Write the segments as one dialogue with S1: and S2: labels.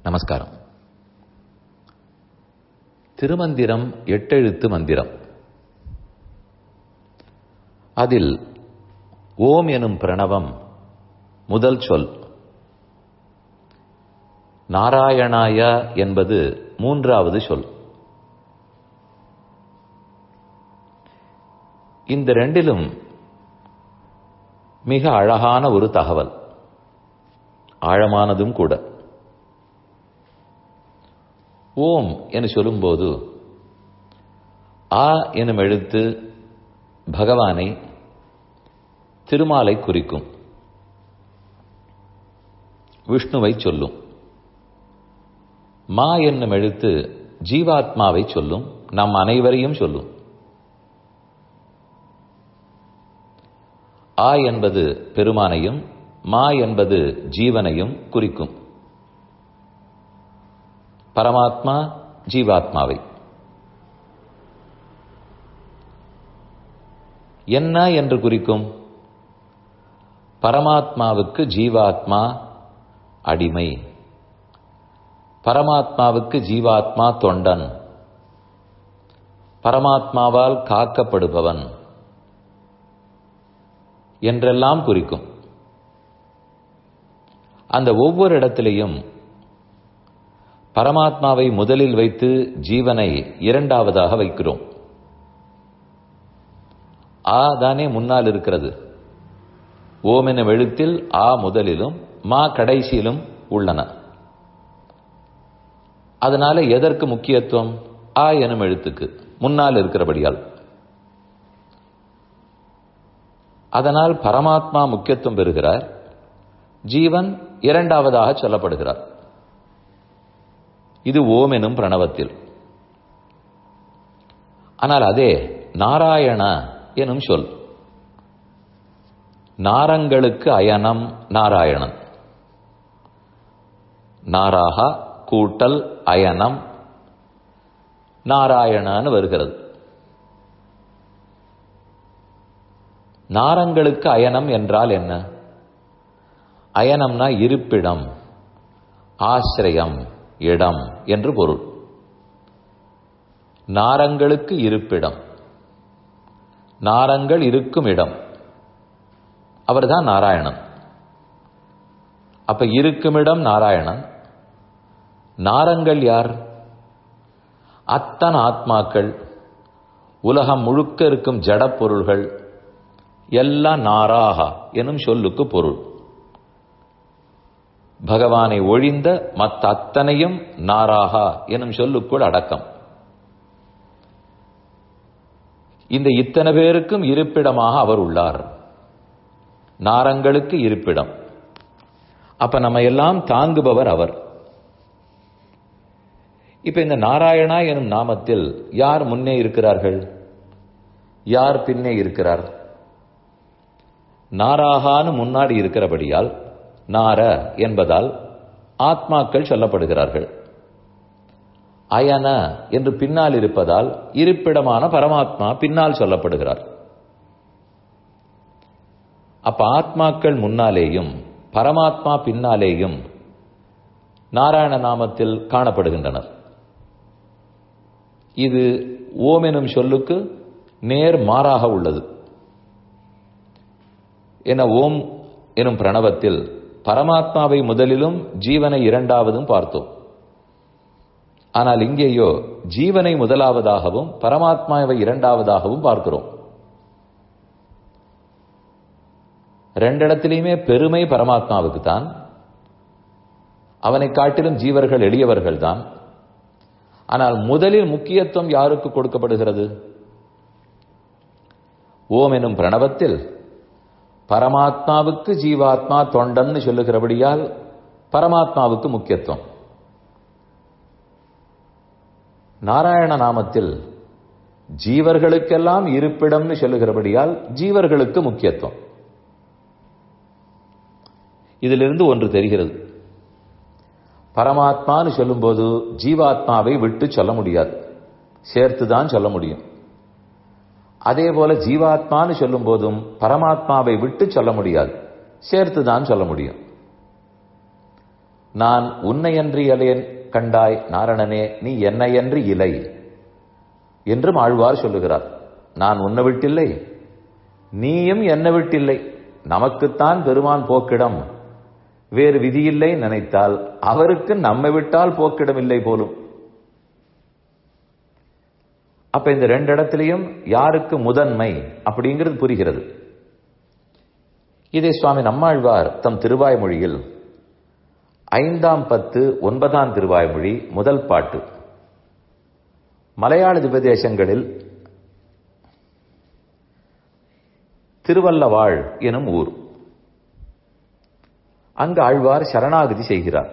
S1: நமஸ்காரம் திருமந்திரம் எட்டெழுத்து மந்திரம் அதில் ஓம் எனும் பிரணவம் முதல் சொல் நாராயணாய என்பது மூன்றாவது சொல் இந்த ரெண்டிலும் மிக அழகான ஒரு தகவல் ஆழமானதும் கூட ஓம் என்று சொல்லும்போது ஆ எனும் எழுத்து பகவானை திருமாலை குறிக்கும் விஷ்ணுவை சொல்லும் மா என்னும் எழுத்து ஜீவாத்மாவை சொல்லும் நம் அனைவரையும் சொல்லும் ஆ என்பது பெருமானையும் மா என்பது ஜீவனையும் குறிக்கும் பரமாத்மா ஜீவாத்மாவை என்ன என்று குறிக்கும் பரமாத்மாவுக்கு ஜீவாத்மா அடிமை பரமாத்மாவுக்கு ஜீவாத்மா தொண்டன் பரமாத்மாவால் காக்கப்படுபவன் என்றெல்லாம் குறிக்கும் அந்த ஒவ்வொரு இடத்திலேயும் பரமாத்மாவை முதலில் வைத்து ஜீவனை இரண்டாவதாக வைக்கிறோம் ஆ தானே முன்னால் இருக்கிறது ஓம் எனும் எழுத்தில் ஆ முதலிலும் மா கடைசியிலும் உள்ளன அதனால எதற்கு முக்கியத்துவம் ஆ எனும் எழுத்துக்கு முன்னால் இருக்கிறபடியால் அதனால் பரமாத்மா முக்கியத்துவம் பெறுகிறார் ஜீவன் இரண்டாவதாக சொல்லப்படுகிறார் இது ஓம் எனும் பிரணவத்தில் ஆனால் அதே நாராயண எனும் சொல் நாரங்களுக்கு அயனம் நாராயணன் நாராகா கூட்டல் அயனம் நாராயணன்னு வருகிறது நாரங்களுக்கு அயனம் என்றால் என்ன அயனம்னா இருப்பிடம் ஆசிரியம் இடம் என்று பொருள் நாரங்களுக்கு இருப்பிடம் நாரங்கள் இருக்கும் இடம் அவர்தான் நாராயணன் அப்ப இருக்குமிடம் நாராயணன் நாரங்கள் யார் அத்தன் ஆத்மாக்கள் உலகம் முழுக்க இருக்கும் ஜட பொருள்கள் எல்லாம் நாராகா எனும் சொல்லுக்கு பொருள் பகவானை ஒழிந்த மற்ற அத்தனையும் நாராகா எனும் சொல்லுக்குள் அடக்கம் இந்த இத்தனை பேருக்கும் இருப்பிடமாக அவர் உள்ளார் நாரங்களுக்கு இருப்பிடம் அப்ப நம்ம எல்லாம் தாங்குபவர் அவர் இப்ப இந்த நாராயணா எனும் நாமத்தில் யார் முன்னே இருக்கிறார்கள் யார் பின்னே இருக்கிறார் நாராகான்னு முன்னாடி இருக்கிறபடியால் நார என்பதால் ஆத்மாக்கள் சொல்லப்படுகிறார்கள் அயன என்று பின்னால் இருப்பதால் இருப்பிடமான பரமாத்மா பின்னால் சொல்லப்படுகிறார் அப்ப ஆத்மாக்கள் முன்னாலேயும் பரமாத்மா பின்னாலேயும் நாராயண நாமத்தில் காணப்படுகின்றனர் இது ஓம் எனும் சொல்லுக்கு நேர் மாறாக உள்ளது என ஓம் எனும் பிரணவத்தில் பரமாத்மாவை முதலிலும் ஜீவனை இரண்டாவதும் பார்த்தோம் ஆனால் இங்கேயோ ஜீவனை முதலாவதாகவும் பரமாத்மாவை இரண்டாவதாகவும் பார்க்கிறோம் ரெண்டிடத்திலையுமே பெருமை பரமாத்மாவுக்கு தான் அவனை காட்டிலும் ஜீவர்கள் எளியவர்கள் தான் ஆனால் முதலில் முக்கியத்துவம் யாருக்கு கொடுக்கப்படுகிறது ஓம் எனும் பிரணவத்தில் பரமாத்மாவுக்கு ஜீவாத்மா தொண்டன்னு சொல்லுகிறபடியால் பரமாத்மாவுக்கு முக்கியத்துவம் நாராயண நாமத்தில் ஜீவர்களுக்கெல்லாம் இருப்பிடம்னு சொல்லுகிறபடியால் ஜீவர்களுக்கு முக்கியத்துவம் இதிலிருந்து ஒன்று தெரிகிறது பரமாத்மான்னு சொல்லும்போது ஜீவாத்மாவை விட்டு சொல்ல முடியாது சேர்த்து தான் சொல்ல முடியும் அதே போல ஜீவாத்மான்னு சொல்லும் போதும் பரமாத்மாவை விட்டு சொல்ல முடியாது சேர்த்து தான் சொல்ல முடியும் நான் உன்னையன்றி அலேன் கண்டாய் நாரணனே நீ என்னையன்றி இலை என்றும் ஆழ்வார் சொல்லுகிறார் நான் உன்னை விட்டில்லை நீயும் என்ன விட்டில்லை நமக்குத்தான் பெருமான் போக்கிடம் வேறு விதியில்லை நினைத்தால் அவருக்கு நம்மை விட்டால் போக்கிடம் இல்லை போலும் அப்ப இந்த ரெண்டு இடத்திலையும் யாருக்கு முதன்மை அப்படிங்கிறது புரிகிறது இதை சுவாமி நம்மாழ்வார் தம் திருவாய்மொழியில் ஐந்தாம் பத்து ஒன்பதாம் திருவாய்மொழி முதல் பாட்டு மலையாள திபதேசங்களில் திருவல்லவாழ் எனும் ஊர் அங்கு ஆழ்வார் சரணாகதி செய்கிறார்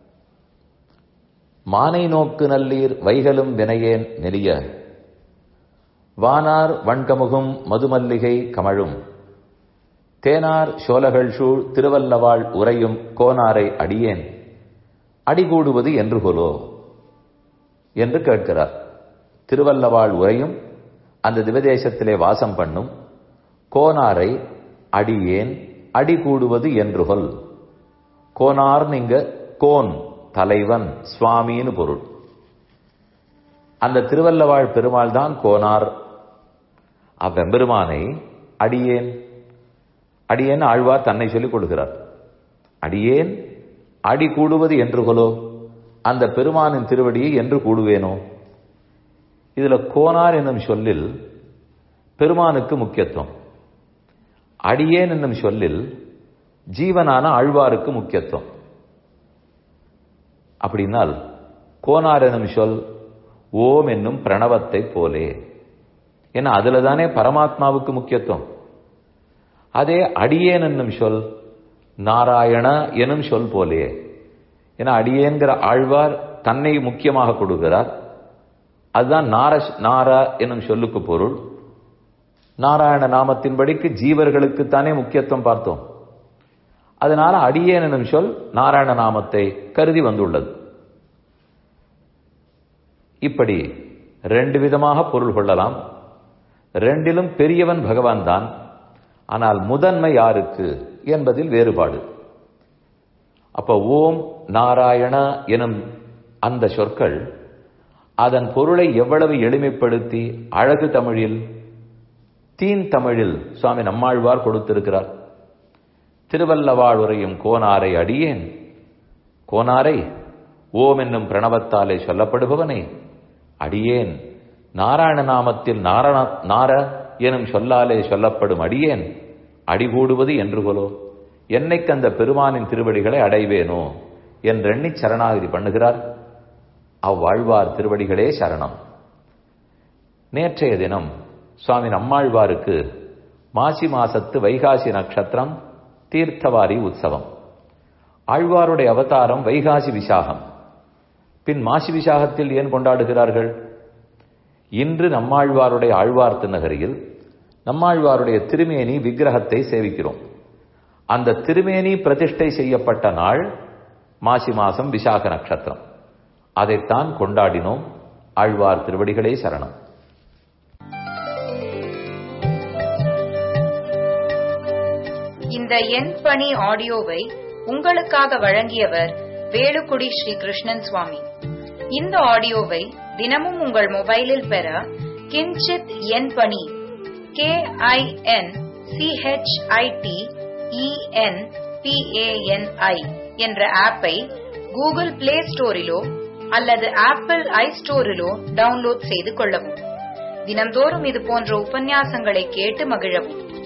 S1: மானை நோக்கு நல்லீர் வைகளும் வினையேன் நெறிய வானார் வண்கமுகும் மதுமல்லிகை கமழும் தேனார் சோலகள் சூழ் திருவல்லவாள் உரையும் கோனாரை அடியேன் அடிகூடுவது என்று கொலோ என்று கேட்கிறார் திருவல்லவாள் உரையும் அந்த திவதேசத்திலே வாசம் பண்ணும் கோனாரை அடியேன் அடி கூடுவது என்று கொல் கோனார் நீங்க கோன் தலைவன் சுவாமின்னு பொருள் அந்த திருவல்லவாழ் பெருமாள் தான் கோனார் அவ்வெம்பெருமானை அடியேன் அடியேன் ஆழ்வார் தன்னை சொல்லிக் கொடுக்கிறார் அடியேன் அடி கூடுவது என்று கொலோ அந்த பெருமானின் திருவடியை என்று கூடுவேனோ இதுல கோனார் என்னும் சொல்லில் பெருமானுக்கு முக்கியத்துவம் அடியேன் என்னும் சொல்லில் ஜீவனான ஆழ்வாருக்கு முக்கியத்துவம் அப்படின்னால் கோனார் என்னும் சொல் ஓம் என்னும் பிரணவத்தை போலே ஏன்னா அதுல தானே பரமாத்மாவுக்கு முக்கியத்துவம் அதே அடியேன் என்னும் சொல் நாராயண எனும் சொல் போலே ஏன்னா அடியேன்கிற ஆழ்வார் தன்னை முக்கியமாக கொடுக்கிறார் அதுதான் நார நாரா எனும் சொல்லுக்கு பொருள் நாராயண நாமத்தின்படிக்கு ஜீவர்களுக்குத்தானே முக்கியத்துவம் பார்த்தோம் அதனால அடியேன் எனும் சொல் நாராயண நாமத்தை கருதி வந்துள்ளது இப்படி ரெண்டு விதமாக பொருள் கொள்ளலாம் ரெண்டிலும் பெரியவன் பகவான் தான் ஆனால் முதன்மை யாருக்கு என்பதில் வேறுபாடு அப்ப ஓம் நாராயண எனும் அந்த சொற்கள் அதன் பொருளை எவ்வளவு எளிமைப்படுத்தி அழகு தமிழில் தீன் தமிழில் சுவாமி நம்மாழ்வார் கொடுத்திருக்கிறார் திருவல்லவாழ் உரையும் கோனாரை அடியேன் கோனாரை ஓம் என்னும் பிரணவத்தாலே சொல்லப்படுபவனே அடியேன் நாராயண நாமத்தில் நாரண நார எனும் சொல்லாலே சொல்லப்படும் அடியேன் அடிகூடுவது என்று கொலோ என்னைக்கு அந்த பெருமானின் திருவடிகளை அடைவேனோ என்றெண்ணி சரணாகதி பண்ணுகிறார் அவ்வாழ்வார் திருவடிகளே சரணம் நேற்றைய தினம் சுவாமி நம்மாழ்வாருக்கு மாசி மாசத்து வைகாசி நட்சத்திரம் தீர்த்தவாரி உற்சவம் ஆழ்வாருடைய அவதாரம் வைகாசி விசாகம் பின் மாசி விசாகத்தில் ஏன் கொண்டாடுகிறார்கள் இன்று நம்மாழ்வாருடைய ஆழ்வார் திருநகரியில் நம்மாழ்வாருடைய திருமேனி விக்கிரகத்தை சேவிக்கிறோம் அந்த திருமேனி பிரதிஷ்டை செய்யப்பட்ட நாள் மாசி மாசம் விசாக நட்சத்திரம் அதைத்தான் கொண்டாடினோம் ஆழ்வார் திருவடிகளே சரணம்
S2: இந்த எண் பணி ஆடியோவை உங்களுக்காக வழங்கியவர் வேலுக்குடி ஸ்ரீ கிருஷ்ணன் சுவாமி இந்த ஆடியோவை தினமும் உங்கள் மொபைலில் பெற கிஞ்சித் எண் பணி கே ஐ என் சிஹெச்ஐடி இஎன் பிஏஎன்ஐ என்ற ஆப்பை கூகுள் பிளே ஸ்டோரிலோ அல்லது ஆப்பிள் ஐ ஸ்டோரிலோ டவுன்லோட் செய்து கொள்ளவும் தினம்தோறும் இது போன்ற உபன்யாசங்களை கேட்டு மகிழவும்